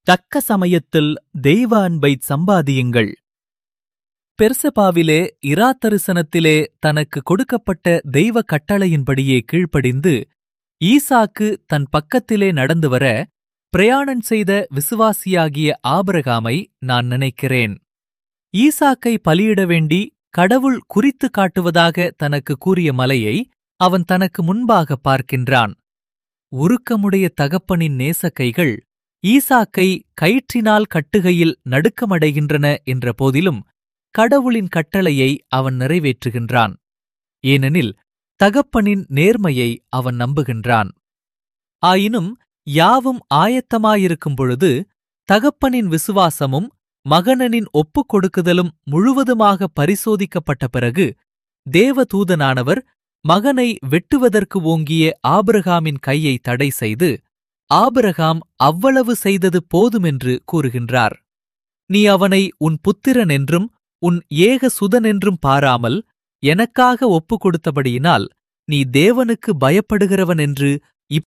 தக்க சமயத்தில் தெய்வ அன்பைச் சம்பாதியுங்கள் பெர்சபாவிலே இராத்தரிசனத்திலே தனக்கு கொடுக்கப்பட்ட தெய்வ கட்டளையின்படியே கீழ்ப்படிந்து ஈசாக்கு தன் பக்கத்திலே நடந்து வர பிரயாணம் செய்த விசுவாசியாகிய ஆபிரகாமை நான் நினைக்கிறேன் ஈசாக்கை பலியிட வேண்டி கடவுள் குறித்து காட்டுவதாக தனக்கு கூறிய மலையை அவன் தனக்கு முன்பாக பார்க்கின்றான் உருக்கமுடைய தகப்பனின் நேச கைகள் ஈசாக்கை கயிற்றினால் கட்டுகையில் நடுக்கமடைகின்றன என்ற போதிலும் கடவுளின் கட்டளையை அவன் நிறைவேற்றுகின்றான் ஏனெனில் தகப்பனின் நேர்மையை அவன் நம்புகின்றான் ஆயினும் யாவும் ஆயத்தமாயிருக்கும் பொழுது தகப்பனின் விசுவாசமும் மகனனின் ஒப்புக் கொடுக்குதலும் முழுவதுமாக பரிசோதிக்கப்பட்ட பிறகு தேவதூதனானவர் மகனை வெட்டுவதற்கு ஓங்கிய ஆபிரகாமின் கையை தடை செய்து ஆபிரகாம் அவ்வளவு செய்தது போதுமென்று கூறுகின்றார் நீ அவனை உன் புத்திரன் என்றும் உன் ஏக சுதனென்றும் பாராமல் எனக்காக ஒப்புக் கொடுத்தபடியினால் நீ தேவனுக்கு பயப்படுகிறவன் என்று இப்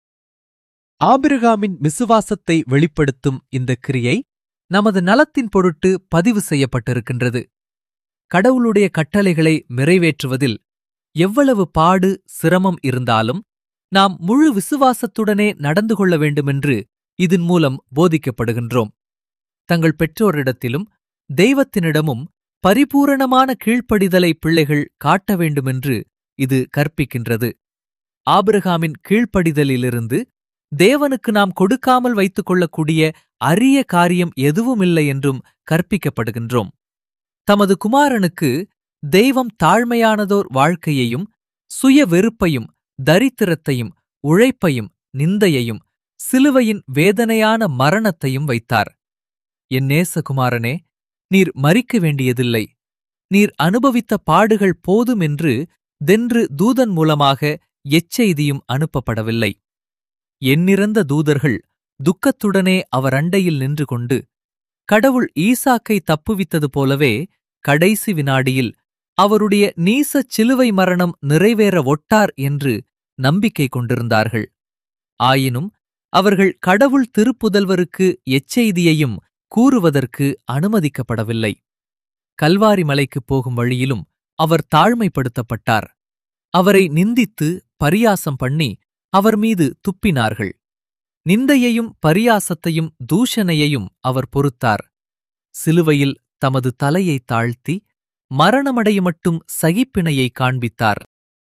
ஆபிரகாமின் விசுவாசத்தை வெளிப்படுத்தும் இந்த கிரியை நமது நலத்தின் பொருட்டு பதிவு செய்யப்பட்டிருக்கின்றது கடவுளுடைய கட்டளைகளை நிறைவேற்றுவதில் எவ்வளவு பாடு சிரமம் இருந்தாலும் நாம் முழு விசுவாசத்துடனே நடந்து கொள்ள வேண்டுமென்று இதன் மூலம் போதிக்கப்படுகின்றோம் தங்கள் பெற்றோரிடத்திலும் தெய்வத்தினிடமும் பரிபூரணமான கீழ்ப்படிதலை பிள்ளைகள் காட்ட வேண்டுமென்று இது கற்பிக்கின்றது ஆபிரகாமின் கீழ்ப்படிதலிலிருந்து தேவனுக்கு நாம் கொடுக்காமல் வைத்துக் கொள்ளக்கூடிய அரிய காரியம் எதுவுமில்லை என்றும் கற்பிக்கப்படுகின்றோம் தமது குமாரனுக்கு தெய்வம் தாழ்மையானதோர் வாழ்க்கையையும் சுய வெறுப்பையும் தரித்திரத்தையும் உழைப்பையும் நிந்தையையும் சிலுவையின் வேதனையான மரணத்தையும் வைத்தார் என் நேசகுமாரனே நீர் மறிக்க வேண்டியதில்லை நீர் அனுபவித்த பாடுகள் போதும் என்று தென்று தூதன் மூலமாக எச்செய்தியும் அனுப்பப்படவில்லை எண்ணிறந்த தூதர்கள் துக்கத்துடனே அவர் அண்டையில் நின்று கொண்டு கடவுள் ஈசாக்கை தப்புவித்தது போலவே கடைசி வினாடியில் அவருடைய நீசச் சிலுவை மரணம் நிறைவேற ஒட்டார் என்று நம்பிக்கை கொண்டிருந்தார்கள் ஆயினும் அவர்கள் கடவுள் திருப்புதல்வருக்கு எச்செய்தியையும் கூறுவதற்கு அனுமதிக்கப்படவில்லை கல்வாரி மலைக்குப் போகும் வழியிலும் அவர் தாழ்மைப்படுத்தப்பட்டார் அவரை நிந்தித்து பரியாசம் பண்ணி அவர் மீது துப்பினார்கள் நிந்தையையும் பரியாசத்தையும் தூஷணையையும் அவர் பொறுத்தார் சிலுவையில் தமது தலையை தாழ்த்தி மரணமடைய மட்டும் சகிப்பினையை காண்பித்தார்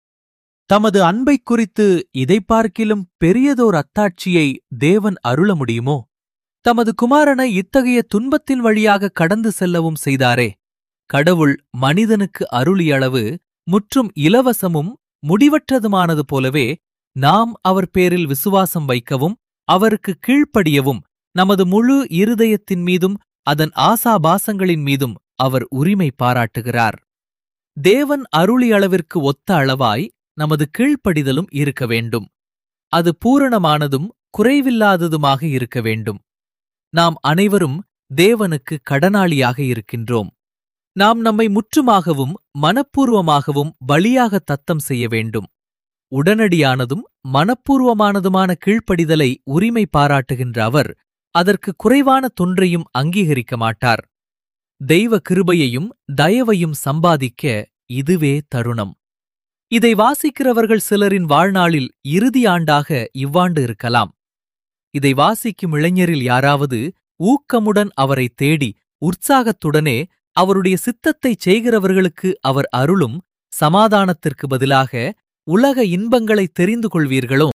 தமது அன்பைக் குறித்து இதை பார்க்கிலும் பெரியதோர் அத்தாட்சியை தேவன் அருள முடியுமோ தமது குமாரனை இத்தகைய துன்பத்தின் வழியாக கடந்து செல்லவும் செய்தாரே கடவுள் மனிதனுக்கு அருளிய அளவு முற்றும் இலவசமும் முடிவற்றதுமானது போலவே நாம் அவர் பேரில் விசுவாசம் வைக்கவும் அவருக்கு கீழ்ப்படியவும் நமது முழு இருதயத்தின் மீதும் அதன் ஆசாபாசங்களின் மீதும் அவர் உரிமை பாராட்டுகிறார் தேவன் அருளி அளவிற்கு ஒத்த அளவாய் நமது கீழ்ப்படிதலும் இருக்க வேண்டும் அது பூரணமானதும் குறைவில்லாததுமாக இருக்க வேண்டும் நாம் அனைவரும் தேவனுக்கு கடனாளியாக இருக்கின்றோம் நாம் நம்மை முற்றுமாகவும் மனப்பூர்வமாகவும் பலியாக தத்தம் செய்ய வேண்டும் உடனடியானதும் மனப்பூர்வமானதுமான கீழ்ப்படிதலை உரிமை பாராட்டுகின்ற அவர் அதற்கு குறைவான தொன்றையும் அங்கீகரிக்க மாட்டார் தெய்வ கிருபையையும் தயவையும் சம்பாதிக்க இதுவே தருணம் இதை வாசிக்கிறவர்கள் சிலரின் வாழ்நாளில் இறுதி ஆண்டாக இவ்வாண்டு இருக்கலாம் இதை வாசிக்கும் இளைஞரில் யாராவது ஊக்கமுடன் அவரை தேடி உற்சாகத்துடனே அவருடைய சித்தத்தைச் செய்கிறவர்களுக்கு அவர் அருளும் சமாதானத்திற்கு பதிலாக உலக இன்பங்களைத் தெரிந்து கொள்வீர்களோ